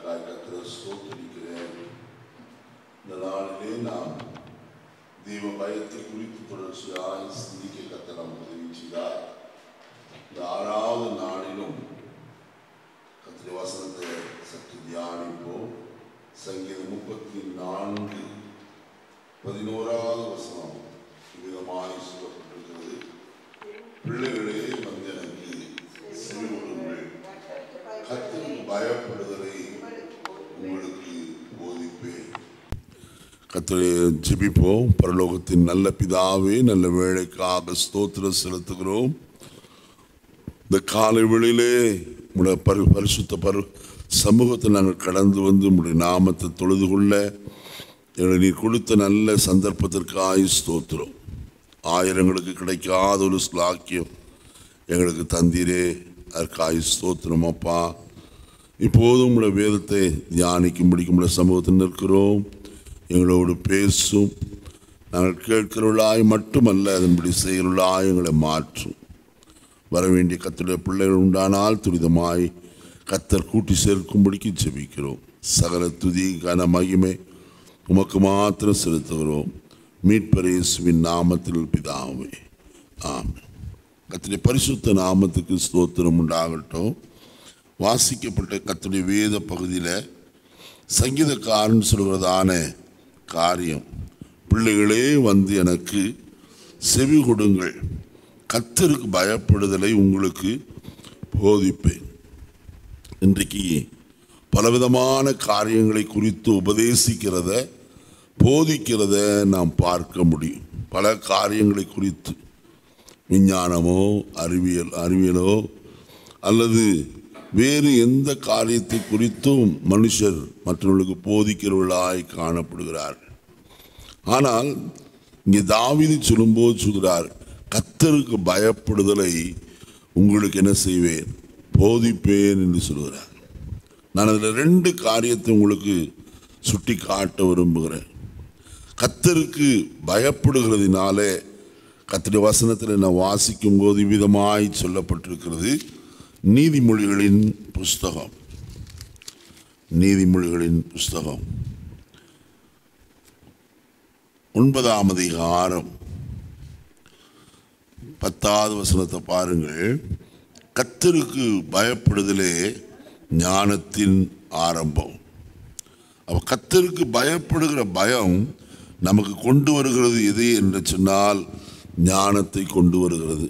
அதற்காக கத்திர ஸ்தோத்திரிக்கிறேன் இந்த நாளிலே நாம் தெய்வ பயத்தை குறித்து தொடர்ச்சியாய் சிந்திக்க கத்த நாம் உதவி செய்தார் இந்த ஆறாவது நாளிலும் கத்திரி வசனத்தை சற்று தியானிப்போம் சங்கீதம் முப்பத்தி நான்கு பதினோராவது வசனம் விதமாய் சொல்லப்பட்டிருக்கிறது பிள்ளைகளே வந்து எனக்கு செவி கொடுங்கள் கத்தருக்கு பயப்படுதலை உங்களுக்கு போதிப்பேன் கத்தரை ஜெபிப்போம் பரலோகத்தின் நல்ல பிதாவே நல்ல வேலைக்காக ஸ்தோத்திரம் செலுத்துகிறோம் இந்த காலை வேளையிலே உடைய பரி பரிசுத்த பரு சமூகத்தை நாங்கள் கடந்து வந்து உடைய நாமத்தை தொழுது கொள்ள எங்களை நீ கொடுத்த நல்ல சந்தர்ப்பத்திற்காய் ஸ்தோத்திரம் ஆயிரங்களுக்கு கிடைக்காத ஒரு ஸ்லாக்கியம் எங்களுக்கு தந்தீரே அதற்காய் ஸ்தோத்திரம் அப்பா இப்போதும் உடைய வேதத்தை தியானிக்கும்படிக்கு உடைய சமூகத்தில் நிற்கிறோம் எங்களோடு பேசும் நாங்கள் கேட்கிறவர்களாய் மட்டுமல்ல அதன்படி செய்கிறவர்களாய் எங்களை மாற்றும் வர வேண்டிய கத்துடைய பிள்ளைகள் உண்டானால் துரிதமாய் கத்தர் கூட்டி சேர்க்கும்படிக்கு ஜெபிக்கிறோம் சகல துதி கன மகிமை உமக்கு மாத்திரம் செலுத்துகிறோம் மீட்பரேசுவின் நாமத்தில் பிதாவே ஆமென் கத்துடைய பரிசுத்த நாமத்துக்கு ஸ்தோத்திரம் உண்டாகட்டும் வாசிக்கப்பட்ட கத்துடைய வேத பகுதியில் சங்கீதக்காரன் சொல்கிறதான காரியம் பிள்ளைகளே வந்து எனக்கு செவி கொடுங்கள் கத்தருக்கு பயப்படுதலை உங்களுக்கு போதிப்பேன் இன்றைக்கு பலவிதமான காரியங்களை குறித்து உபதேசிக்கிறத போதிக்கிறத நாம் பார்க்க முடியும் பல காரியங்களை குறித்து விஞ்ஞானமோ அறிவியல் அறிவியலோ அல்லது வேறு எந்த காரியத்தை குறித்தும் மனுஷர் மற்றவர்களுக்கு போதிக்கிறவர்களாய் காணப்படுகிறார்கள் ஆனால் இங்கே தாவிதி சொல்லும்போது சொல்கிறார் கத்தருக்கு பயப்படுதலை உங்களுக்கு என்ன செய்வேன் போதிப்பேன் என்று சொல்கிறார் நான் அதில் ரெண்டு காரியத்தை உங்களுக்கு சுட்டி காட்ட விரும்புகிறேன் கத்தருக்கு பயப்படுகிறதுனாலே கத்தருடைய வசனத்தில் நான் வாசிக்கும் போது விதமாய் சொல்லப்பட்டிருக்கிறது நீதிமொழிகளின் புஸ்தகம் நீதிமொழிகளின் புஸ்தகம் ஒன்பதாம் அதிகாரம் பத்தாவது வசனத்தை பாருங்கள் கத்தருக்கு பயப்படுதலே ஞானத்தின் ஆரம்பம் அப்ப கத்தருக்கு பயப்படுகிற பயம் நமக்கு கொண்டு வருகிறது எது என்று சொன்னால் ஞானத்தை கொண்டு வருகிறது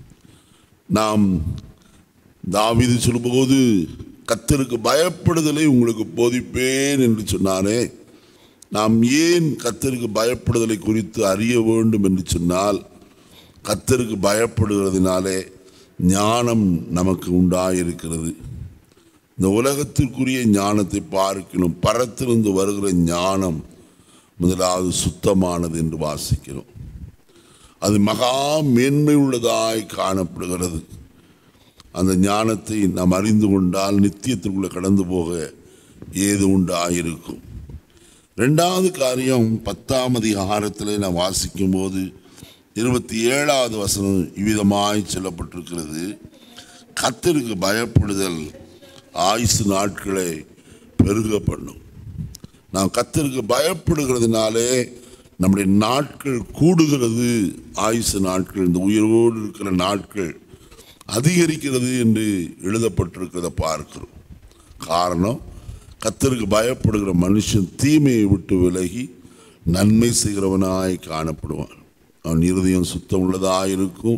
நாம் தாவிது சொல்லும்போது கத்தருக்கு பயப்படுதலை உங்களுக்கு போதிப்பேன் என்று சொன்னானே நாம் ஏன் கத்தருக்கு பயப்படுதலை குறித்து அறிய வேண்டும் என்று சொன்னால் கத்தருக்கு பயப்படுகிறதுனாலே ஞானம் நமக்கு உண்டாயிருக்கிறது இந்த உலகத்திற்குரிய ஞானத்தை பார்க்கணும் பரத்திலிருந்து வருகிற ஞானம் முதலாவது சுத்தமானது என்று வாசிக்கிறோம் அது மகா மேன்மை உள்ளதாய் காணப்படுகிறது அந்த ஞானத்தை நாம் அறிந்து கொண்டால் நித்தியத்திற்குள்ளே கடந்து போக ஏது உண்டாயிருக்கும் ரெண்டாவது காரியம் பத்தாம் அதிகாரத்தில் நாம் வாசிக்கும் போது இருபத்தி ஏழாவது வசனம் இவ்விதமாய் சொல்லப்பட்டிருக்கிறது கத்தருக்கு பயப்படுதல் ஆயுசு நாட்களை பெருக பண்ணும் நாம் கத்தருக்கு பயப்படுகிறதுனாலே நம்முடைய நாட்கள் கூடுகிறது ஆயுசு நாட்கள் இந்த உயிரோடு இருக்கிற நாட்கள் அதிகரிக்கிறது என்று எழுதப்பட்டிருக்கிறத பார்க்கிறோம் காரணம் கத்தருக்கு பயப்படுகிற மனுஷன் தீமையை விட்டு விலகி நன்மை செய்கிறவனாய் காணப்படுவான் அவன் இருதயம் சுத்தம் உள்ளதாக இருக்கும்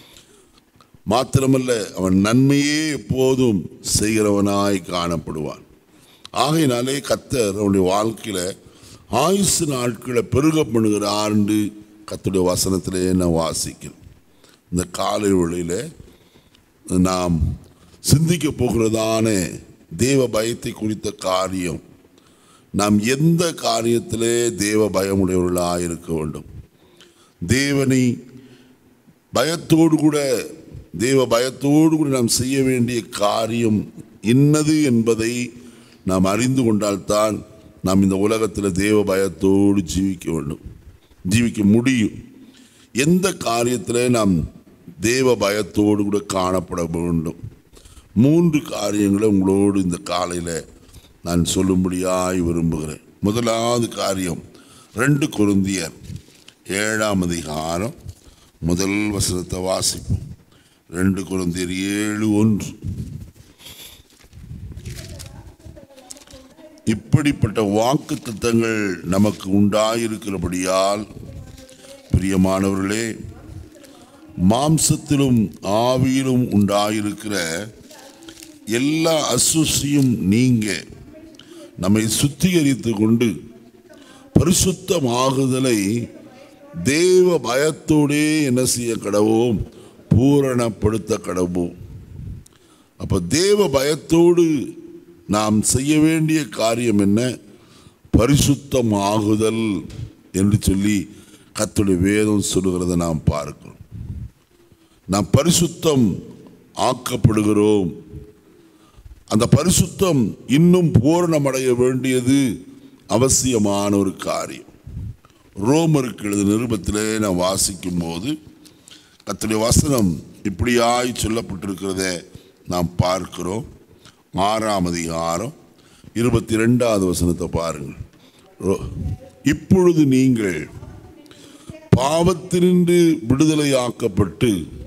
மாத்திரமல்ல அவன் நன்மையே எப்போதும் செய்கிறவனாய் காணப்படுவான் ஆகையினாலே கத்தர் அவனுடைய வாழ்க்கையில் ஆயுசு நாட்களை பெருக பண்ணுகிறார் என்று கத்துடைய வசனத்திலே நான் வாசிக்கிறேன் இந்த காலை வேளையில் நாம் சிந்திக்க போகிறதான தேவ பயத்தை குறித்த காரியம் நாம் எந்த காரியத்திலே தேவ பயமுடையவர்களாக இருக்க வேண்டும் தேவனை பயத்தோடு கூட தேவ பயத்தோடு கூட நாம் செய்ய வேண்டிய காரியம் இன்னது என்பதை நாம் அறிந்து கொண்டால்தான் நாம் இந்த உலகத்தில் தேவ பயத்தோடு ஜீவிக்க வேண்டும் ஜீவிக்க முடியும் எந்த காரியத்தில் நாம் தேவ பயத்தோடு கூட காணப்பட வேண்டும் மூன்று காரியங்களை உங்களோடு இந்த காலையில் நான் சொல்லும்படியாய் விரும்புகிறேன் முதலாவது காரியம் ரெண்டு கொருந்தியர் ஏழாம் அதிகாரம் முதல் வசனத்தை வாசிப்போம் ரெண்டு கொருந்தியர் ஏழு ஒன்று இப்படிப்பட்ட வாக்கு தத்தங்கள் நமக்கு உண்டாயிருக்கிறபடியால் பிரியமானவர்களே மாம்சத்திலும் ஆவியிலும் உண்டாயிருக்கிற எல்லா அசுசியும் நீங்க நம்மை சுத்திகரித்து கொண்டு பரிசுத்தமாகுதலை தேவ பயத்தோடே என்ன செய்ய கடவோம் பூரணப்படுத்த கடவோம் அப்ப தேவ பயத்தோடு நாம் செய்ய வேண்டிய காரியம் என்ன பரிசுத்தமாகுதல் என்று சொல்லி கத்துடைய வேதம் சொல்லுகிறதை நாம் பார்க்கிறோம் நாம் பரிசுத்தம் ஆக்கப்படுகிறோம் அந்த பரிசுத்தம் இன்னும் பூரணமடைய வேண்டியது அவசியமான ஒரு காரியம் ரோமருக்கு எழுத நிருபத்திலே நான் வாசிக்கும் போது கத்துடைய வசனம் இப்படியாய் சொல்லப்பட்டிருக்கிறத நாம் பார்க்கிறோம் ஆறாம் அதிகாரம் இருபத்தி ரெண்டாவது வசனத்தை பாருங்கள் ரோ- இப்பொழுது நீங்கள் பாவத்தினின்று விடுதலையாக்கப்பட்டு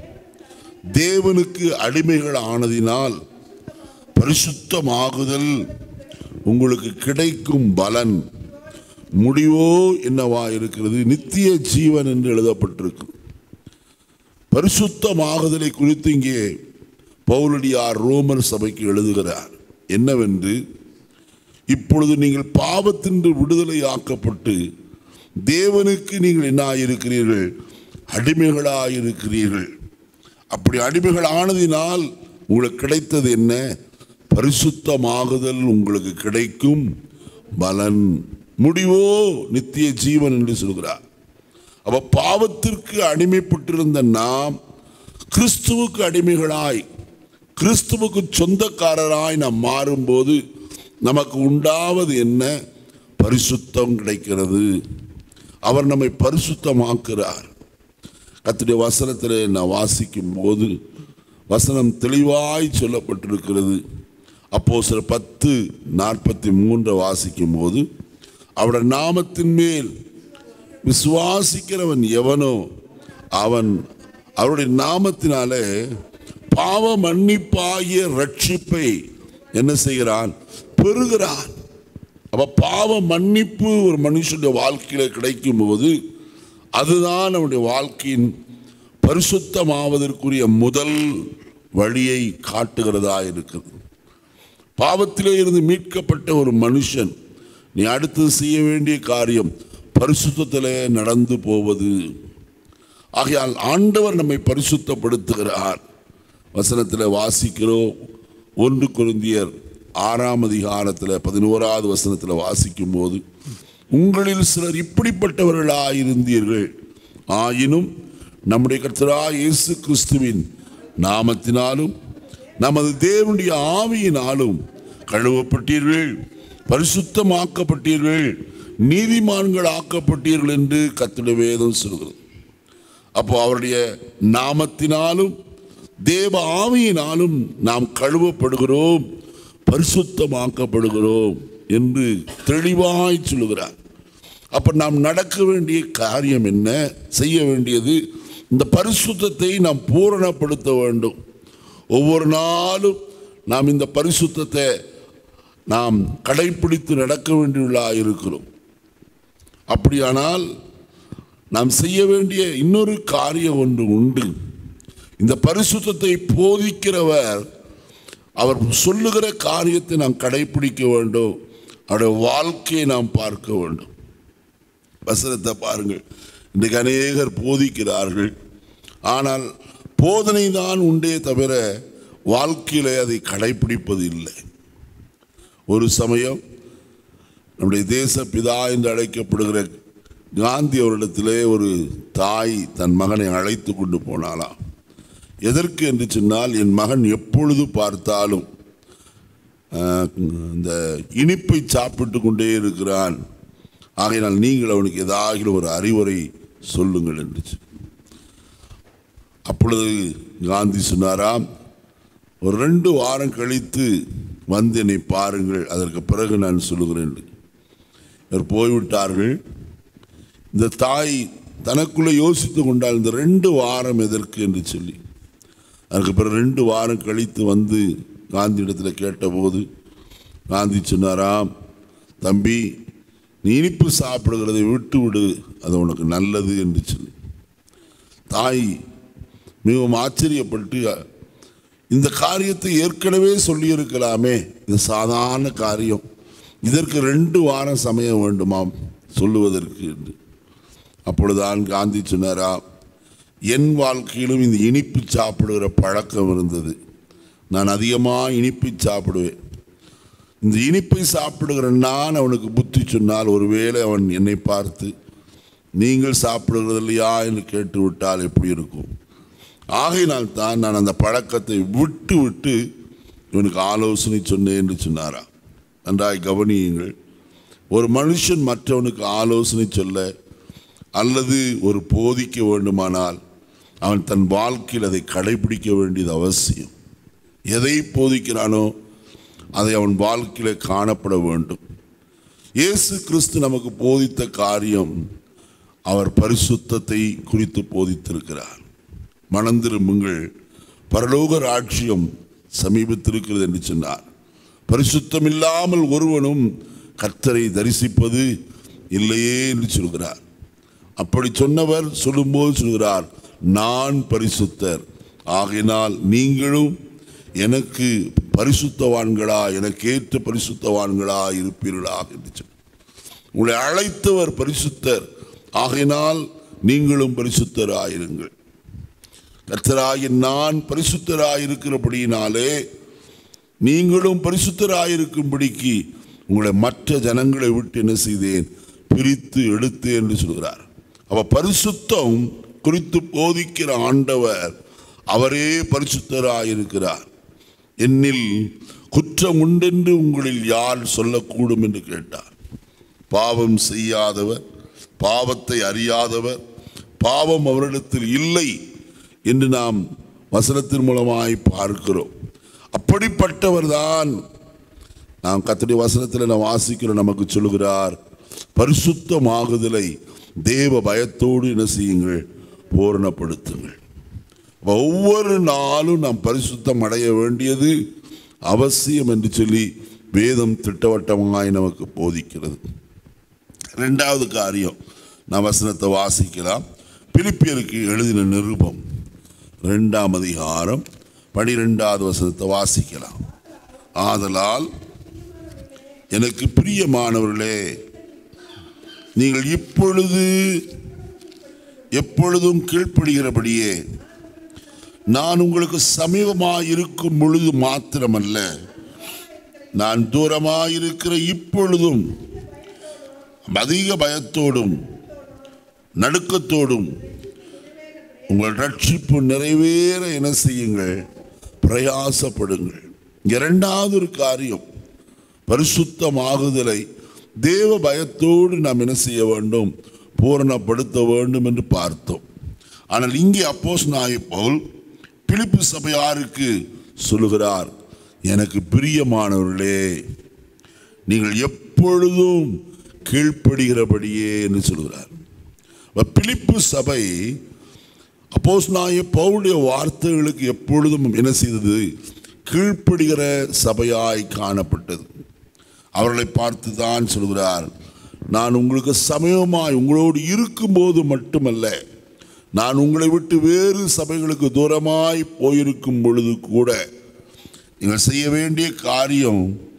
தேவனுக்கு அடிமைகள் ஆனதினால் பரிசுத்தமாகுதல் உங்களுக்கு கிடைக்கும் பலன் முடிவோ என்னவா இருக்கிறது நித்திய ஜீவன் என்று எழுதப்பட்டிருக்கு பரிசுத்தமாகுதலை குறித்து இங்கே பவுலடியார் ரோமர் சபைக்கு எழுதுகிறார் என்னவென்று இப்பொழுது நீங்கள் பாவத்தின்று விடுதலையாக்கப்பட்டு தேவனுக்கு நீங்கள் என்ன ஆயிருக்கிறீர்கள் அடிமைகளாயிருக்கிறீர்கள் அப்படி அடிமைகள் ஆனதினால் உங்களுக்கு கிடைத்தது என்ன பரிசுத்தமாகுதல் உங்களுக்கு கிடைக்கும் பலன் முடிவோ நித்திய ஜீவன் என்று சொல்கிறார் அப்ப பாவத்திற்கு அடிமைப்பட்டிருந்த நாம் கிறிஸ்துவுக்கு அடிமைகளாய் கிறிஸ்துவுக்கு சொந்தக்காரராய் நாம் மாறும்போது நமக்கு உண்டாவது என்ன பரிசுத்தம் கிடைக்கிறது அவர் நம்மை பரிசுத்தமாக்குறார் கத்துடைய வசனத்தில் நான் வாசிக்கும் போது வசனம் தெளிவாய் சொல்லப்பட்டிருக்கிறது அப்போ சில பத்து நாற்பத்தி மூன்றை வாசிக்கும் போது அவருடைய நாமத்தின் மேல் விசுவாசிக்கிறவன் எவனோ அவன் அவருடைய நாமத்தினாலே பாவ மன்னிப்பாகிய ரட்சிப்பை என்ன செய்கிறான் பெறுகிறான் அப்ப பாவ மன்னிப்பு ஒரு மனுஷனுடைய வாழ்க்கையில கிடைக்கும் போது அதுதான் நம்முடைய வாழ்க்கையின் பரிசுத்தமாவதற்குரிய முதல் வழியை காட்டுகிறதா இருக்கிறது பாவத்திலே இருந்து மீட்கப்பட்ட ஒரு மனுஷன் நீ அடுத்து செய்ய வேண்டிய காரியம் பரிசுத்தத்திலே நடந்து போவது ஆகையால் ஆண்டவர் நம்மை பரிசுத்தப்படுத்துகிறார் வசனத்தில் வாசிக்கிறோம் ஒன்று குருந்தியர் ஆறாம் அதிகாரத்தில் பதினோராவது வசனத்தில் வாசிக்கும் போது உங்களில் சிலர் இப்படிப்பட்டவர்களாயிருந்தீர்கள் ஆயினும் நம்முடைய கர்த்தராய் இயேசு கிறிஸ்துவின் நாமத்தினாலும் நமது தேவனுடைய ஆவியினாலும் கழுவப்பட்டீர்கள் பரிசுத்தமாக்கப்பட்டீர்கள் நீதிமான்கள் ஆக்கப்பட்டீர்கள் என்று கர்த்தருடைய வேதம் சொல்கிறது அப்போ அவருடைய நாமத்தினாலும் தேவ ஆவியினாலும் நாம் கழுவப்படுகிறோம் பரிசுத்தமாக்கப்படுகிறோம் என்று தெளிவாய் சொல்லுகிறார் அப்ப நாம் நடக்க வேண்டிய காரியம் என்ன செய்ய வேண்டியது இந்த பரிசுத்தத்தை நாம் பூரணப்படுத்த வேண்டும் ஒவ்வொரு நாளும் நாம் இந்த பரிசுத்தத்தை நாம் கடைபிடித்து நடக்க வேண்டியுள்ளா இருக்கிறோம் அப்படியானால் நாம் செய்ய வேண்டிய இன்னொரு காரியம் ஒன்று உண்டு இந்த பரிசுத்தத்தை போதிக்கிறவர் அவர் சொல்லுகிற காரியத்தை நாம் கடைபிடிக்க வேண்டும் அவருடைய வாழ்க்கையை நாம் பார்க்க வேண்டும் வசனத்தை பாருங்கள் இன்றைக்கு அநேகர் போதிக்கிறார்கள் ஆனால் போதனை தான் உண்டே தவிர வாழ்க்கையிலே அதை கடைபிடிப்பது இல்லை ஒரு சமயம் நம்முடைய தேச பிதா என்று அழைக்கப்படுகிற காந்தி அவரிடத்திலே ஒரு தாய் தன் மகனை அழைத்து கொண்டு போனாலாம் எதற்கு என்று சொன்னால் என் மகன் எப்பொழுது பார்த்தாலும் ஆஹ், இந்த இனிப்பை சாப்பிட்டு கொண்டே இருக்கிறான் ஆகையினால் நீங்கள் அவனுக்கு ஏதாவது ஒரு அறிவுரை சொல்லுங்கள் என்று சொ- அப்பொழுது காந்தி சொன்னாராம் ஒரு ரெண்டு வாரம் கழித்து வந்து என்னை பாருங்கள் அதற்கு பிறகு நான் சொல்லுகிறேன் இவர் போய்விட்டார்கள் இந்த தாய் தனக்குள்ளே யோசித்து கொண்டால் இந்த ரெண்டு வாரம் எதற்கு என்று சொல்லி அதுக்கு பிறகு ரெண்டு வாரம் கழித்து வந்து காந்தி இடத்துல கேட்டபோது காந்தி சொன்னாராம் தம்பி நீ இனிப்பு சாப்பிடுகிறதை விட்டு விடு அது உனக்கு நல்லது என்று சொல்லி தாய் மிகவும் ஆச்சரியப்பட்டு இந்த காரியத்தை ஏற்கனவே சொல்லியிருக்கலாமே இது சாதாரண காரியம் இதற்கு ரெண்டு வாரம் சமயம் வேண்டுமாம் சொல்லுவதற்கு என்று அப்பொழுதுதான் காந்தி சொன்னாரா என் வாழ்க்கையிலும் இந்த இனிப்பு சாப்பிடுகிற பழக்கம் இருந்தது நான் அதிகமாக இனிப்பு சாப்பிடுவேன் இந்த இனிப்பை சாப்பிடுகிற நான் அவனுக்கு புத்தி சொன்னால் ஒருவேளை அவன் என்னை பார்த்து நீங்கள் சாப்பிடுகிறது இல்லையா என்று கேட்டு விட்டால் எப்படி இருக்கும் ஆகையினால் தான் நான் அந்த பழக்கத்தை விட்டு விட்டு இவனுக்கு ஆலோசனை சொன்னேன் என்று சொன்னாரா நன்றாய் கவனியுங்கள் ஒரு மனுஷன் மற்றவனுக்கு ஆலோசனை சொல்ல அல்லது ஒரு போதிக்க வேண்டுமானால் அவன் தன் வாழ்க்கையில் அதை கடைபிடிக்க வேண்டியது அவசியம் எதை போதிக்கிறானோ அதை அவன் வாழ்க்கையில் காணப்பட வேண்டும் இயேசு கிறிஸ்து நமக்கு போதித்த காரியம் அவர் பரிசுத்தத்தை குறித்து போதித்திருக்கிறார் மணந்திரும்புங்கள் பரலோக ராட்சியம் சமீபத்திருக்கிறது என்று சொன்னார் பரிசுத்தம் இல்லாமல் ஒருவனும் கர்த்தரை தரிசிப்பது இல்லையே என்று சொல்கிறார் அப்படி சொன்னவர் சொல்லும்போது சொல்கிறார் நான் பரிசுத்தர் ஆகையினால் நீங்களும் எனக்கு பரிசுத்தவான்களா எனக்கு ஏற்ற பரிசுத்தவான்களா இருப்பீர்களா என்று சொன்னார் உங்களை அழைத்தவர் பரிசுத்தர் ஆகையினால் நீங்களும் பரிசுத்தராயிருங்கள் கர்த்தராகிய நான் பரிசுத்தராயிருக்கிறபடியினாலே நீங்களும் பரிசுத்தராயிருக்கும்படிக்கு உங்களை மற்ற ஜனங்களை விட்டு என்ன செய்தேன் பிரித்து எடுத்து என்று சொல்கிறார் அப்ப பரிசுத்தம் குறித்து போதிக்கிற ஆண்டவர் அவரே பரிசுத்தராயிருக்கிறார் என்னில் குற்றம் உண்டென்று உங்களில் யார் சொல்லக்கூடும் என்று கேட்டார் பாவம் செய்யாதவர் பாவத்தை அறியாதவர் பாவம் அவரிடத்தில் இல்லை என்று நாம் வசனத்தின் மூலமாய் பார்க்கிறோம் அப்படிப்பட்டவர்தான் நாம் கத்தடி வசனத்தில் நாம் வாசிக்கிறோம் நமக்கு சொல்லுகிறார் பரிசுத்தமாகுதலை தேவ பயத்தோடு என்ன செய்யுங்கள் பூரணப்படுத்துங்கள் ஒவ்வொரு நாளும் நாம் பரிசுத்தம் அடைய வேண்டியது அவசியம் என்று சொல்லி வேதம் திட்டவட்டமாய் நமக்கு போதிக்கிறது ரெண்டாவது காரியம் நாம் வசனத்தை வாசிக்கலாம் பிலிப்பியருக்கு எழுதின நிருபம் ரெண்டாம் அதிகாரம் பனிரெண்டாவது வசனத்தை வாசிக்கலாம் ஆதலால் எனக்கு பிரியமானவர்களே நீங்கள் இப்பொழுது எப்பொழுதும் கீழ்ப்படுகிறபடியே நான் உங்களுக்கு சமீபமாக இருக்கும் பொழுது மாத்திரமல்ல நான் தூரமாக இருக்கிற இப்பொழுதும் அதிக பயத்தோடும் நடுக்கத்தோடும் உங்கள் ரட்சிப்பு நிறைவேற என்ன செய்யுங்கள் பிரயாசப்படுங்கள் இரண்டாவது ஒரு காரியம் பரிசுத்தமாகுதலை தேவ பயத்தோடு நாம் என்ன செய்ய வேண்டும் பூரணப்படுத்த வேண்டும் என்று பார்த்தோம் ஆனால் இங்கே அப்போஸ் நாய் பவுல் பிலிப்பு சபையாருக்கு சொல்லுகிறார் எனக்கு பிரியமானவர்களே நீங்கள் எப்பொழுதும் கீழ்ப்படுகிறபடியே என்று சொல்கிறார் அப்ப பிலிப்பு சபை அப்போஸ் நாய பவுளுடைய வார்த்தைகளுக்கு எப்பொழுதும் என்ன செய்தது கீழ்ப்படுகிற சபையாய் காணப்பட்டது அவர்களை பார்த்து தான் சொல்கிறார் நான் உங்களுக்கு சமயமாய் உங்களோடு இருக்கும்போது மட்டுமல்ல நான் உங்களை விட்டு வேறு சபைகளுக்கு தூரமாய் போயிருக்கும் பொழுது கூட நீங்கள் செய்ய வேண்டிய காரியம்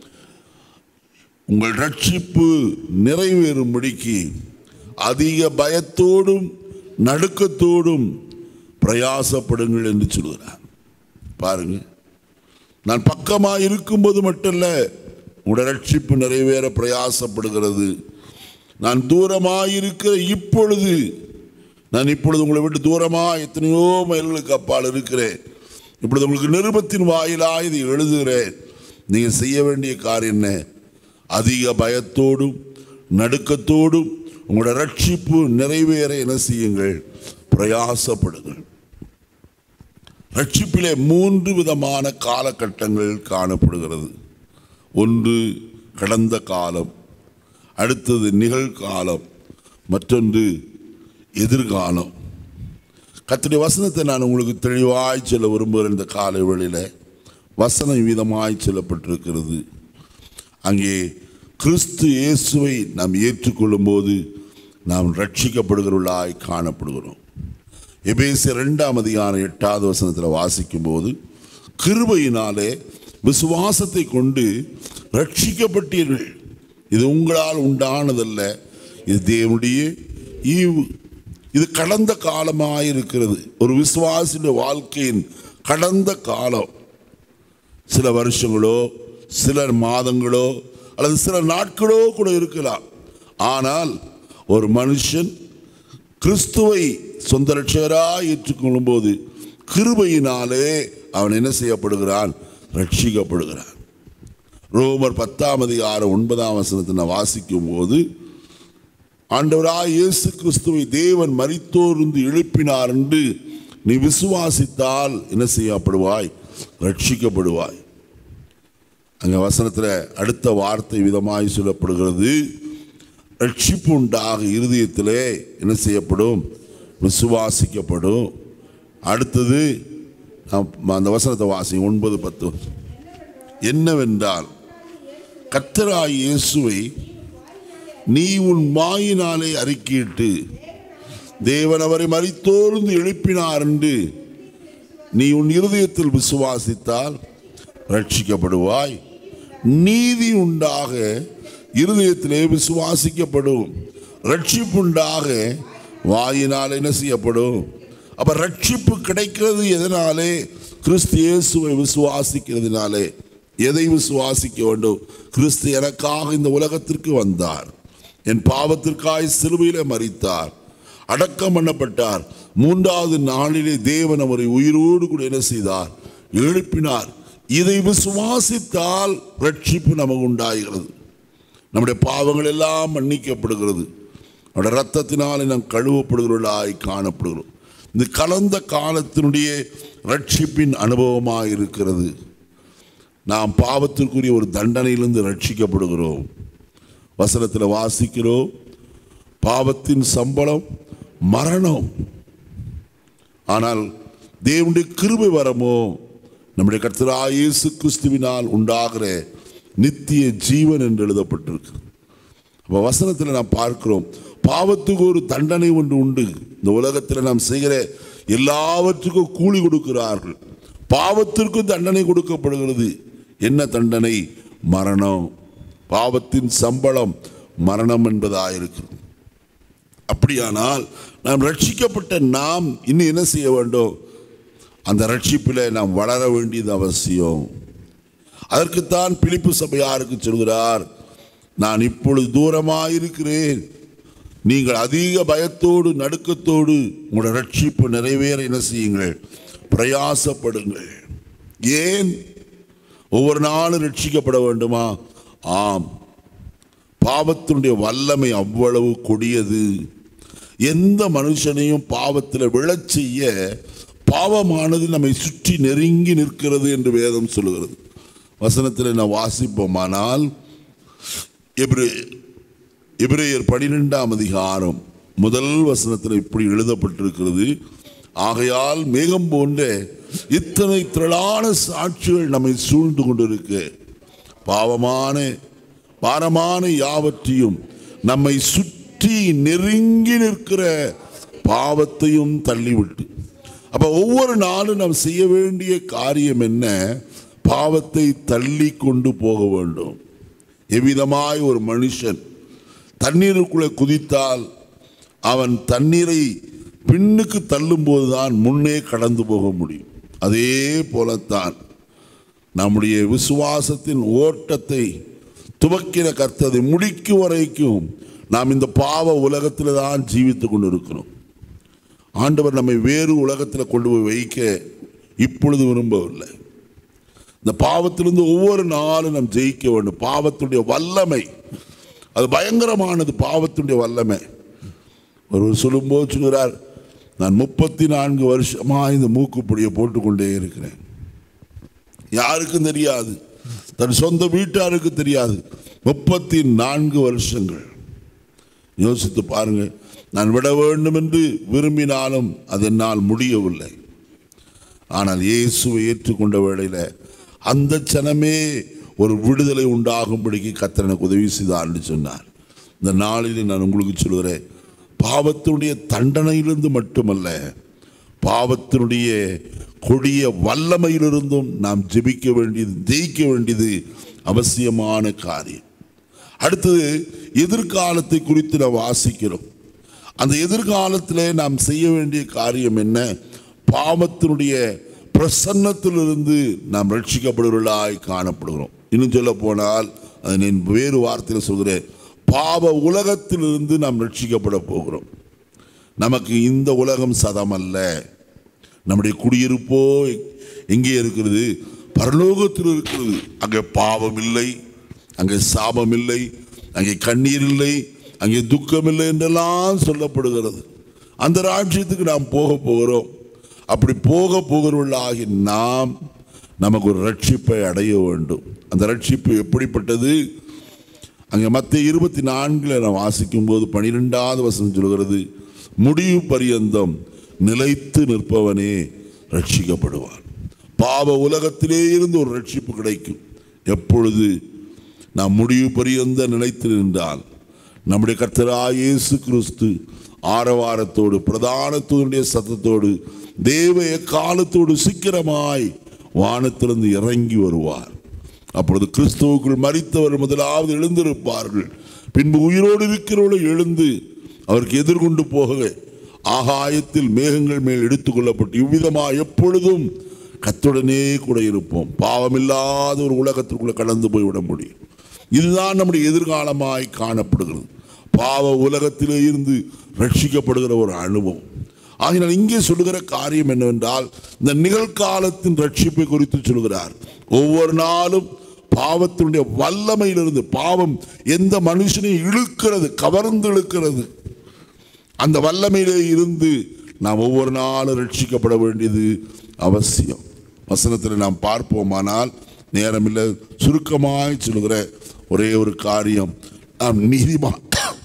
உங்கள் ரட்சிப்பு நிறைவேறும்படிக்கு அதிக பயத்தோடும் நடுக்கத்தோடும் பிரயாசப்படுங்கள் என்று சொல்கிறார் பாருங்க நான் பக்கமாக இருக்கும்போது மட்டுமல்ல உடைய ரட்சிப்பு நிறைவேற பிரயாசப்படுகிறது நான் தூரமாக இருக்கிற இப்பொழுது நான் இப்பொழுது உங்களை விட்டு தூரமாக எத்தனையோ மைல்களுக்கு அப்பால் இருக்கிறேன் இப்பொழுது உங்களுக்கு நிருபத்தின் வாயிலாக இதை எழுதுகிறேன் நீங்கள் செய்ய வேண்டிய காரியம் என்ன அதிக பயத்தோடும் நடுக்கத்தோடும் உங்களோட ரட்சிப்பு நிறைவேற என்ன செய்யுங்கள் பிரயாசப்படுங்கள் ரட்சிப்பிலே மூன்று விதமான காலகட்டங்கள் காணப்படுகிறது ஒன்று கடந்த காலம் அடுத்தது நிகழ்காலம் மற்றொன்று எதிர்காலம் கர்த்தருடைய வசனத்தை நான் உங்களுக்கு தெளிவாய் சொல்ல விரும்புகிற இந்த காலை வேளையில் வசனம் விதமாய் சொல்லப்பட்டிருக்கிறது அங்கே கிறிஸ்து இயேசுவை நாம் ஏற்றுக்கொள்ளும் போது நாம் ரட்சிக்கப்படுகிறவர்களாய் காணப்படுகிறோம் எபேசிய ரெண்டாம் அதிகாரம் எட்டாவது வசனத்தில் வாசிக்கும் போது கிருபையினாலே விசுவாசத்தை கொண்டு ரட்சிக்கப்பட்டீர்கள் இது உங்களால் உண்டானதல்ல இது தேவனுடைய ஈவு இது கடந்த காலமாக இருக்கிறது ஒரு விசுவாசியுடைய வாழ்க்கையின் கடந்த காலம் சில வருஷங்களோ சில மாதங்களோ அல்லது சில நாட்களோ கூட இருக்கலாம் ஆனால் ஒரு மனுஷன் கிறிஸ்துவை சொந்த ரட்சகராக ஏற்றுக்கொள்ளும் போது கிருபையினாலே அவன் என்ன செய்யப்படுகிறான் ரட்சிக்கப்படுகிறான் ரோமர் பத்தாம் அதிகாரம் ஒன்பதாம் வசனத்தை நான் வாசிக்கும் போது ஆண்டவராய் இயேசு கிறிஸ்துவை தேவன் மரித்தோர்ந்து எழுப்பினார் என்று நீ விசுவாசித்தால் என்ன செய்யப்படுவாய் ரட்சிக்கப்படுவாய் அங்க வசனத்தில் அடுத்த வார்த்தை விதமாய் சொல்லப்படுகிறது ரட்சிப்பு உண்டாக இருதயத்திலே என்ன செய்யப்படும் விசுவாசிக்கப்படும் அடுத்தது நாம் அந்த வசனத்தை வாசி ஒன்பது பத்து என்னவென்றால் கத்தராய் இயேசுவை நீ உன் வாயினாலே அறிக்கையிட்டு தேவன் அவரை மறித்தோர்ந்து எழுப்பினார் என்று நீ உன் இருதயத்தில் விசுவாசித்தால் ரட்சிக்கப்படுவாய் நீதி உண்டாக இருதயத்திலே விசுவாசிக்கப்படும் ரட்சிப்புண்டாக வாயினால் என்ன செய்யப்படும் அப்ப ரட்சிப்பு கிடைக்கிறது எதனாலே கிறிஸ்து இயேசுவை விசுவாசிக்கிறதுனாலே எதை விசுவாசிக்க வேண்டும் கிறிஸ்து எனக்காக இந்த உலகத்திற்கு வந்தார் என் பாவத்திற்காய் சிலுவையிலே மறித்தார் அடக்கம் பண்ணப்பட்டார் மூன்றாவது நாளிலே தேவன் அவரை உயிரோடு கூட என்ன செய்தார் எழுப்பினார் இதை விசுவாசித்தால் ரட்சிப்பு நமக்கு உண்டாகிறது நம்முடைய பாவங்கள் எல்லாம் மன்னிக்கப்படுகிறது அவருடைய ரத்தத்தினாலே நாம் கழுவப்படுகிறவர்களாய் காணப்படுகிறோம் இந்த கலந்த காலத்தினுடைய ரட்சிப்பின் அனுபவமாக இருக்கிறது நாம் பாவத்திற்குரிய ஒரு தண்டனையிலிருந்து ரட்சிக்கப்படுகிறோம் வசனத்தில் வாசிக்கிறோம் பாவத்தின் சம்பளம் மரணம் ஆனால் தேவனுடைய கிருபை வரமோ நம்முடைய கர்த்தராகிய இயேசு கிறிஸ்துவினால் உண்டாகிற நித்திய ஜீவன் என்று எழுதப்பட்டிருக்கு அப்போ வசனத்தில் நாம் பார்க்கிறோம் பாவத்துக்கு ஒரு தண்டனை ஒன்று உண்டு இந்த உலகத்தில் நாம் செய்கிற எல்லாவற்றுக்கும் கூலி கொடுக்கிறார்கள் பாவத்திற்கும் தண்டனை கொடுக்கப்படுகிறது என்ன தண்டனை மரணம் பாவத்தின் சம்பளம் மரணம் என்பதாயிருக்கிறது அப்படியானால் நாம் ரட்சிக்கப்பட்ட நாம் இன்னும் என்ன செய்ய வேண்டும் அந்த ரட்சிப்பில் நாம் வளர வேண்டியது அவசியம் அதற்குத்தான் பிலிப்பு சபையாருக்கு சொல்கிறார் நான் இப்பொழுது தூரமாக இருக்கிறேன் நீங்கள் அதிக பயத்தோடு நடுக்கத்தோடு உங்களோட ரட்சிப்பு நிறைவேற என்ன செய்யுங்கள் பிரயாசப்படுங்கள் ஏன் ஒவ்வொரு நாளும் ரட்சிக்கப்பட வேண்டுமா ஆம் பாவத்தினுடைய வல்லமை அவ்வளவு கொடியது எந்த மனுஷனையும் பாவத்தில் விழச் செய்ய பாவமானது நம்மை சுற்றி நெருங்கி நிற்கிறது என்று வேதம் சொல்லுகிறது வசனத்தில் நான் வாசிப்போமானால் எப்ரே எபிரேயர் பனிரெண்டாம் அதிகாரம் முதல் வசனத்தில் இப்படி எழுதப்பட்டிருக்கிறது ஆகையால் மேகம் போன்ற இத்தனை திரளான சாட்சிகள் நம்மை சூழ்ந்து கொண்டிருக்கு பாவமான பாரமான யாவற்றையும் நம்மை சுற்றி நெருங்கி நிற்கிற பாவத்தையும் தள்ளிவிட்டு அப்ப ஒவ்வொரு நாளும் நாம் செய்ய வேண்டிய காரியம் என்ன பாவத்தை தள்ளி கொண்டு போக வேண்டும் எவ்விதமாய் ஒரு மனுஷன் தண்ணீருக்குள்ளே குதித்தால் அவன் தண்ணீரை பின்னுக்கு தள்ளும்போதுதான் முன்னே கடந்து போக முடியும் அதே போலத்தான் நம்முடைய விசுவாசத்தின் ஓட்டத்தை துவக்கின கர்த்ததை முடிக்கும் வரைக்கும் நாம் இந்த பாவ உலகத்தில் தான் ஜீவித்து கொண்டு இருக்கிறோம் ஆண்டவர் நம்மை வேறு உலகத்தில் கொண்டு போய் வைக்க இப்பொழுது விரும்பவில்லை இந்த பாவத்திலிருந்து ஒவ்வொரு நாளும் நாம் ஜெயிக்க வேண்டும் பாவத்துடைய வல்லமை அது பயங்கரமானது பாவத்துடைய வல்லமை ஒருவர் சொல்லும்போது சொல்கிறார் நான் முப்பத்தி நான்கு வருஷமா இந்த மூக்குப்பொடியை போட்டுக்கொண்டே இருக்கிறேன் யாருக்கும் தெரியாது தன் சொந்த வீட்டாருக்கு தெரியாது முப்பத்தி நான்கு வருஷங்கள் யோசித்து பாருங்க நான் விட வேண்டும் என்று விரும்பினாலும் அது என்னால் முடியவில்லை ஆனால் இயேசுவை ஏற்றுக்கொண்ட வேளையில் அந்த சனமே ஒரு விடுதலை உண்டாகும்படிக்கு கர்த்தர் எனக்கு உதவி செய்தார்னு சொன்னார் இந்த நாளில் நான் உங்களுக்கு சொல்கிறேன் பாவத்தினுடைய தண்டனையிலிருந்து மட்டுமல்ல பாவத்தினுடைய கொடிய வல்லமையிலிருந்தும் நாம் ஜெபிக்க வேண்டியது ஜெயிக்க வேண்டியது அவசியமான காரியம் அடுத்தது எதிர்காலத்தை குறித்து நாம் வாசிக்கிறோம் அந்த எதிர்காலத்திலே நாம் செய்ய வேண்டிய காரியம் என்ன பாவத்தினுடைய பிரசன்னத்திலிருந்து நாம் ரட்சிக்கப்படுவர்களாய் காணப்படுகிறோம் இன்னும் சொல்ல போனால் அதை நான் வேறு வார்த்தையில் சொல்கிறேன் பாவ உலகத்திலிருந்து நாம் ரட்சிக்கப்பட போகிறோம் நமக்கு இந்த உலகம் சதம் அல்ல நம்முடைய குடியிருப்போ எங்கே இருக்கிறது பரலோகத்தில் இருக்கிறது அங்கே பாவம் இல்லை அங்கே சாபம் இல்லை அங்கே கண்ணீர் இல்லை அங்கே துக்கம் இல்லை என்றெல்லாம் சொல்லப்படுகிறது அந்த ராஜ்யத்துக்கு நாம் போக போகிறோம் அப்படி போக போகிறவர்களாகி நாம் நமக்கு ஒரு ரட்சிப்பை அடைய வேண்டும் அந்த ரட்சிப்பு எப்படிப்பட்டது அங்கே மற்ற இருபத்தி நான்கில் நான் வாசிக்கும் போது பனிரெண்டாவது வசனம் சொல்கிறது முடிவு பரியந்தம் நிலைத்து நிற்பவனே ரட்சிக்கப்படுவான் பாவ உலகத்திலே இருந்து ஒரு ரட்சிப்பு கிடைக்கும் எப்பொழுது நாம் முடிவு பரியந்த நிலைத்து நின்றால் நம்முடைய கர்த்தராய் இயேசு கிறிஸ்து ஆரவாரத்தோடு பிரதானத்துடைய சத்தத்தோடு தேவ எக்காலத்தோடு சீக்கிரமாய் வானத்திலிருந்து இறங்கி வருவார் அப்பொழுது கிறிஸ்துவுக்குள் மறித்தவர் முதலாவது எழுந்திருப்பார்கள் பின்பு உயிரோடு இருக்கிறவர்கள் எழுந்து அவருக்கு எதிர்கொண்டு போக ஆகாயத்தில் மேகங்கள் மேல் எடுத்துக்கொள்ளப்பட்டு இவ்விதமாக எப்பொழுதும் கத்துடனே கூட இருப்போம் பாவமில்லாத ஒரு உலகத்திற்குள்ள கடந்து போய்விட முடியும் இதுதான் நம்முடைய எதிர்காலமாய் காணப்படுகிறது பாவ உலகத்திலே இருந்து ரட்சிக்கப்படுகிற ஒரு அனுபவம் ஆகினால் இங்கே சொல்லுகிற காரியம் என்னவென்றால் இந்த நிகழ்காலத்தின் ரட்சிப்பை குறித்து சொல்கிறார் ஒவ்வொரு நாளும் பாவத்தினுடைய வல்லமையிலிருந்து பாவம் எந்த மனுஷனையும் இழுக்கிறது கவர்ந்து இழுக்கிறது அந்த வல்லமையிலே இருந்து நாம் ஒவ்வொரு நாளும் ரட்சிக்கப்பட வேண்டியது அவசியம் வசனத்தில் நாம் பார்ப்போமானால் நேரமில்லை சுருக்கமாய் சொல்கிற ஒரே ஒரு காரியம் நாம் நீதிமான்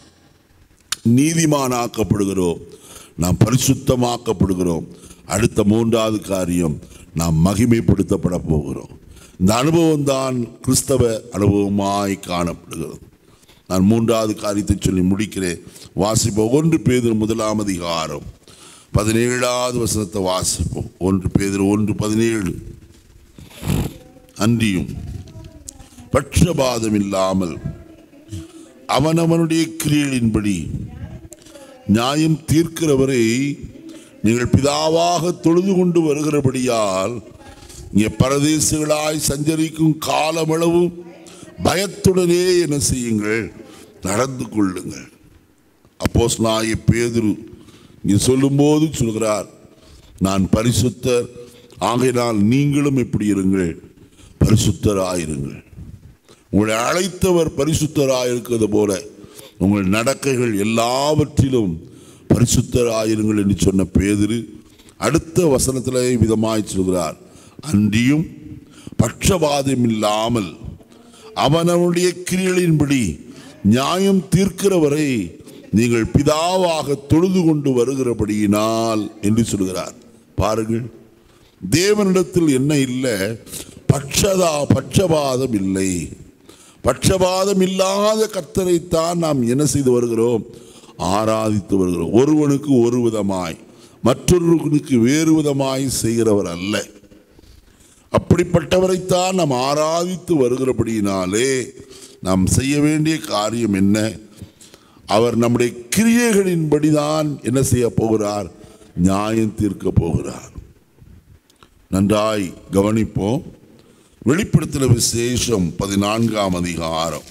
நீதிமானாக்கப்படுகிறோம் நாம் பரிசுத்தமாக்கப்படுகிறோம் அடுத்த மூன்றாவது காரியம் நாம் மகிமைப்படுத்தப்பட போகிறோம் இந்த அனுபவம் தான் கிறிஸ்தவ அனுபவமாய் காணப்படுகிறது நான் மூன்றாவது காரியத்தை சொல்லி முடிக்கிறேன் வாசிப்போம் ஒன்று பேதர் முதலாம் அதிகாரம் பதினேழாவது வசனத்தை வாசிப்போம் ஒன்று பேதர் ஒன்று பதினேழு அன்றியும் பட்சபாதம் இல்லாமல் அவனவனுடைய கிரியலின்படி நியாயம் தீர்க்கிறவரை நீங்கள் பிதாவாக தொழுது கொண்டு வருகிறபடியால் இங்கே பரதேசிகளாய் சஞ்சரிக்கும் காலமளவும் பயத்துடனே என்ன செய்யுங்கள் நடந்து கொள்ளுங்கள் அப்போஸ் நாய பேதுரு இங்கே சொல்லும்போது சொல்கிறார் நான் பரிசுத்தர் ஆகையினால் நீங்களும் எப்படி இருங்கள் பரிசுத்தராயிருங்கள் உங்களை அழைத்தவர் பரிசுத்தராயிருக்கிறது போல உங்கள் நடக்கைகள் எல்லாவற்றிலும் பரிசுத்தராயிருங்கள் என்று சொன்ன பேதிரு அடுத்த வசனத்திலே விதமாய் சொல்கிறார் அன்றியும் பட்சபாதம் இல்லாமல் அவனவனுடைய கிரியலின்படி நியாயம் தீர்க்கிறவரை நீங்கள் பிதாவாக தொழுது கொண்டு வருகிறபடியினால் என்று சொல்கிறார் பாருங்கள் தேவனிடத்தில் என்ன இல்லை பட்சதா பட்சபாதம் இல்லை பட்சபாதம் இல்லாத கர்த்தரைத்தான் நாம் என்ன செய்து வருகிறோம் ஆராதித்து வருகிறோம் ஒருவனுக்கு ஒரு விதமாய் மற்றொருவனுக்கு வேறு விதமாய் செய்கிறவர் அல்ல அப்படிப்பட்டவரைத்தான் நாம் ஆராதித்து வருகிறபடியினாலே நாம் செய்ய வேண்டிய காரியம் என்ன அவர் நம்முடைய கிரியைகளின்படிதான் என்ன செய்ய போகிறார் நியாயம் தீர்க்க போகிறார் நன்றாய் கவனிப்போம் வெளிப்படுத்தின விசேஷம் பதினான்காம் அதிகாரம்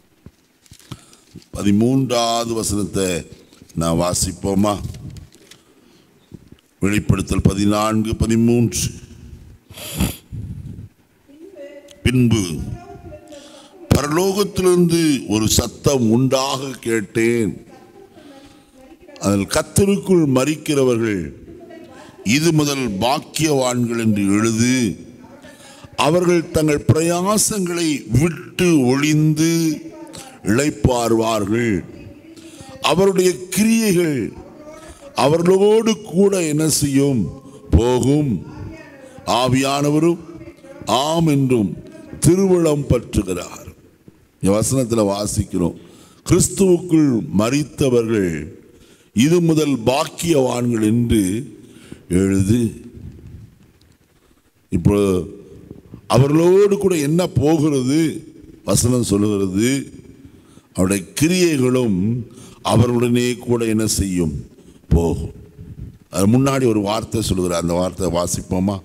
பதிமூன்றாவது வசனத்தை நான் வாசிப்போமா வெளிப்படுத்தல் பதினான்கு பதிமூன்று பின்பு பரலோகத்திலிருந்து ஒரு சத்தம் உண்டாக கேட்டேன் அதில் கத்தருக்குள் மறிக்கிறவர்கள் இது முதல் பாக்கியவான்கள் என்று எழுது அவர்கள் தங்கள் பிரயாசங்களை விட்டு ஒளிந்து இளைப்பார்வார்கள் அவருடைய கிரியைகள் அவர்களோடு கூட என்ன செய்யும் போகும் ஆவியானவரும் ஆம் என்றும் திருவிழம் பற்றுகிறார் இந்த வசனத்தில் வாசிக்கிறோம் கிறிஸ்துவுக்குள் மறித்தவர்கள் இது முதல் பாக்கியவான்கள் என்று எழுது இப்போ அவர்களோடு கூட என்ன போகிறது வசனம் சொல்லுகிறது அவருடைய கிரியைகளும் அவர்களுடனே கூட என்ன செய்யும் போகும் அது முன்னாடி ஒரு வார்த்தை சொல்லுகிறார் அந்த வார்த்தை வாசிப்போமா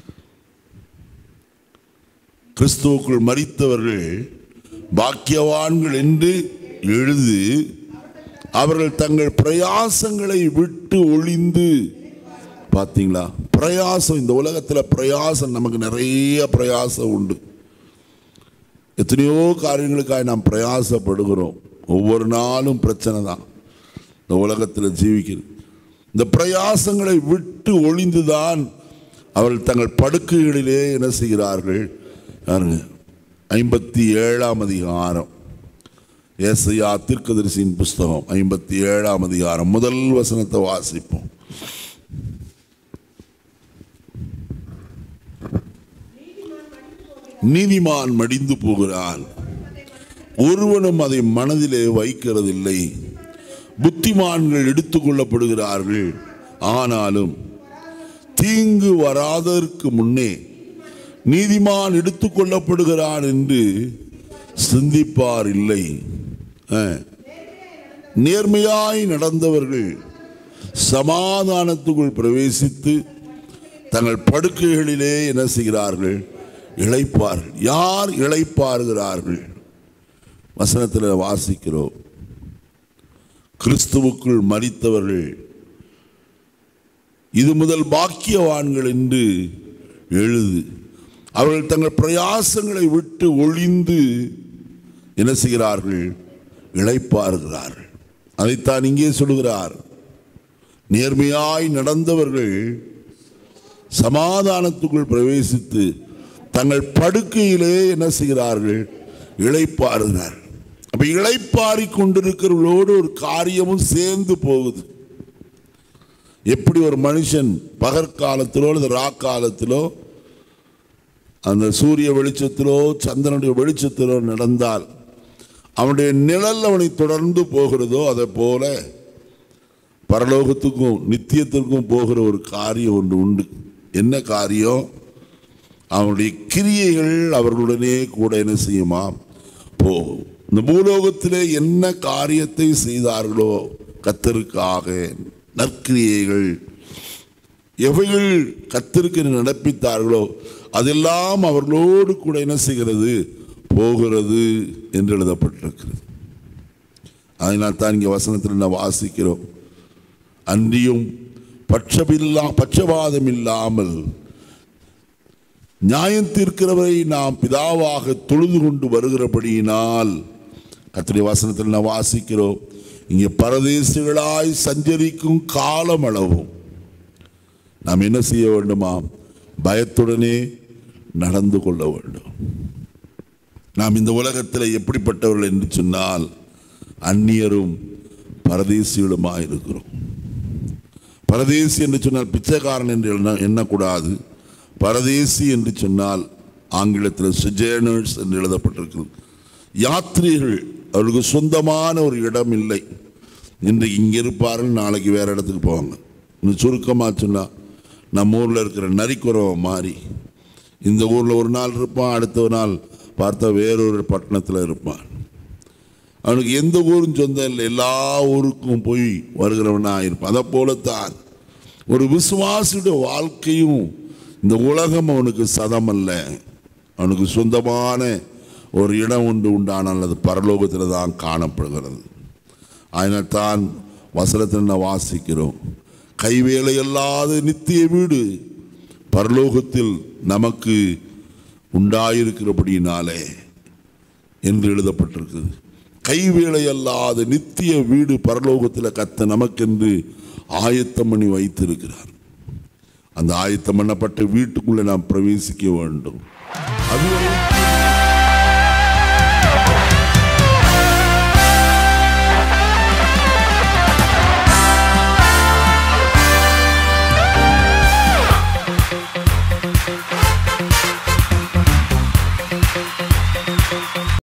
கிறிஸ்துவுக்குள் மறித்தவர்கள் பாக்கியவான்கள் என்று எழுது அவர்கள் தங்கள் பிரயாசங்களை விட்டு ஒளிந்து பார்த்தீங்களா பிரயாசம் இந்த உலகத்தில் பிரயாசம் நமக்கு நிறைய பிரயாசம் உண்டு எத்தனையோ காரியங்களுக்காக நாம் பிரயாசப்படுகிறோம் ஒவ்வொரு நாளும் பிரச்சனை தான் இந்த உலகத்தில் ஜீவிக்கிறது இந்த பிரயாசங்களை விட்டு ஒளிந்துதான் அவர்கள் தங்கள் படுக்கைகளிலே என்ன செய்கிறார்கள் பாருங்க ஐம்பத்தி ஏழாம் அதிகாரம் ஏசையா தீர்க்கதரிசியின் புஸ்தகம் ஐம்பத்தி ஏழாம் அதிகாரம் முதல் வசனத்தை வாசிப்போம் நீதிமான் மடிந்து போகிறான் ஒருவனும் அதை மனதிலே வைக்கிறதில்லை புத்திமான்கள் எடுத்துக்கொள்ளப்படுகிறார்கள் ஆனாலும் தீங்கு வராததற்கு முன்னே நீதிமான் எடுத்துக்கொள்ளப்படுகிறான் என்று சிந்திப்பார் இல்லை அஹ். நேர்மையாய் நடந்தவர்கள் சமாதானத்துக்குள் பிரவேசித்து தங்கள் படுக்கைகளிலே என்ன செய்கிறார்கள் இளைப்பார்கள் யார் இளைப்பாறுகிறார்கள் வசனத்தில் வாசிக்கிறோம் கிறிஸ்துவுக்குள் மரித்தவர்கள் இது முதல் பாக்கியவான்கள் என்று எழுது அவர்கள் தங்கள் பிரயாசங்களை விட்டு ஒளிந்து என்ன செய்கிறார்கள் இளைப்பாறுகிறார்கள் அதைத்தான் இங்கே சொல்லுகிறார் நேர்மையாய் நடந்தவர்கள் சமாதானத்துக்குள் பிரவேசித்து தங்கள் படுக்கையிலே என்ன செய்கிறார்கள் இளைப்பாறுகிறார் அப்ப இளைப்பாரி கொண்டிருக்கிறவர்களோடு ஒரு காரியமும் சேர்ந்து போகுது எப்படி ஒரு மனுஷன் பகற்காலத்திலோ அல்லது ராக்காலத்திலோ அந்த சூரிய வெளிச்சத்திலோ சந்திரனுடைய வெளிச்சத்திலோ நடந்தால் அவனுடைய நிழல் அவனை தொடர்ந்து போகிறதோ அதை போல பரலோகத்துக்கும் நித்தியத்திற்கும் போகிற ஒரு காரியம் ஒன்று உண்டு என்ன காரியம் அவனுடைய கிரியைகள் அவர்களுடனே கூட என்ன செய்யுமா போகும் இந்த பூலோகத்திலே என்ன காரியத்தை செய்தார்களோ கத்தருக்காக நற்கிரியைகள் எவைகள் கத்திற்கு நடப்பித்தார்களோ அதெல்லாம் அவர்களோடு கூட என்ன செய்கிறது போகிறது என்று எழுதப்பட்டிருக்கிறது அதனால் தான் இங்கே வசனத்தில் நான் வாசிக்கிறோம் அன்றியும் பட்சமில்லா பட்சபாதம் இல்லாமல் நியாயம் தீர்க்கிறவரை நாம் பிதாவாக தொழுது கொண்டு வருகிறபடியினால் கத்திரி வசனத்தில் நான் வாசிக்கிறோம் இங்கே பரதேசிகளாய் சஞ்சரிக்கும் காலம் அளவும் நாம் என்ன செய்ய வேண்டுமா பயத்துடனே நடந்து கொள்ள வேண்டும் நாம் இந்த உலகத்தில் எப்படிப்பட்டவர்கள் என்று சொன்னால் அந்நியரும் பரதேசிகளுமாக இருக்கிறோம் பரதேசி என்று சொன்னால் பிச்சைக்காரன் என்று எண்ண எண்ணக்கூடாது பரதேசி என்று சொன்னால் ஆங்கிலத்தில் சுஜேனர்ஸ் என்று எழுதப்பட்டிருக்கிறது யாத்ரீகர்கள் அவர்களுக்கு சொந்தமான ஒரு இடம் இல்லை இன்று இங்கே இருப்பார்கள் நாளைக்கு வேற இடத்துக்கு போவாங்க இன்னும் சுருக்கமாக சொன்னால் நம்ம ஊரில் இருக்கிற நரிக்குறவை மாறி இந்த ஊரில் ஒரு நாள் இருப்பான் அடுத்த நாள் பார்த்தா வேறொரு பட்டணத்தில் இருப்பான் அவனுக்கு எந்த ஊரும் சொந்தம் இல்லை எல்லா ஊருக்கும் போய் வருகிறவனாக இருப்பான் அதை போலத்தான் ஒரு விசுவாசியுடைய வாழ்க்கையும் இந்த உலகம் அவனுக்கு சதம் அல்ல அவனுக்கு சொந்தமான ஒரு இடம் உண்டு உண்டானால் அது பரலோகத்தில் தான் காணப்படுகிறது அதனால் தான் வசனத்தில் நான் வாசிக்கிறோம் கைவேலை அல்லாத நித்திய வீடு பரலோகத்தில் நமக்கு உண்டாயிருக்கிறபடியினாலே என்று எழுதப்பட்டிருக்குது கைவேலை அல்லாத நித்திய வீடு பரலோகத்தில் கத்த நமக்கென்று ஆயத்தம் பண்ணி வைத்திருக்கிறார் அந்த ஆயத்தம் பண்ணப்பட்ட வீட்டுக்குள்ளே நாம் பிரவேசிக்க வேண்டும் அதுவரை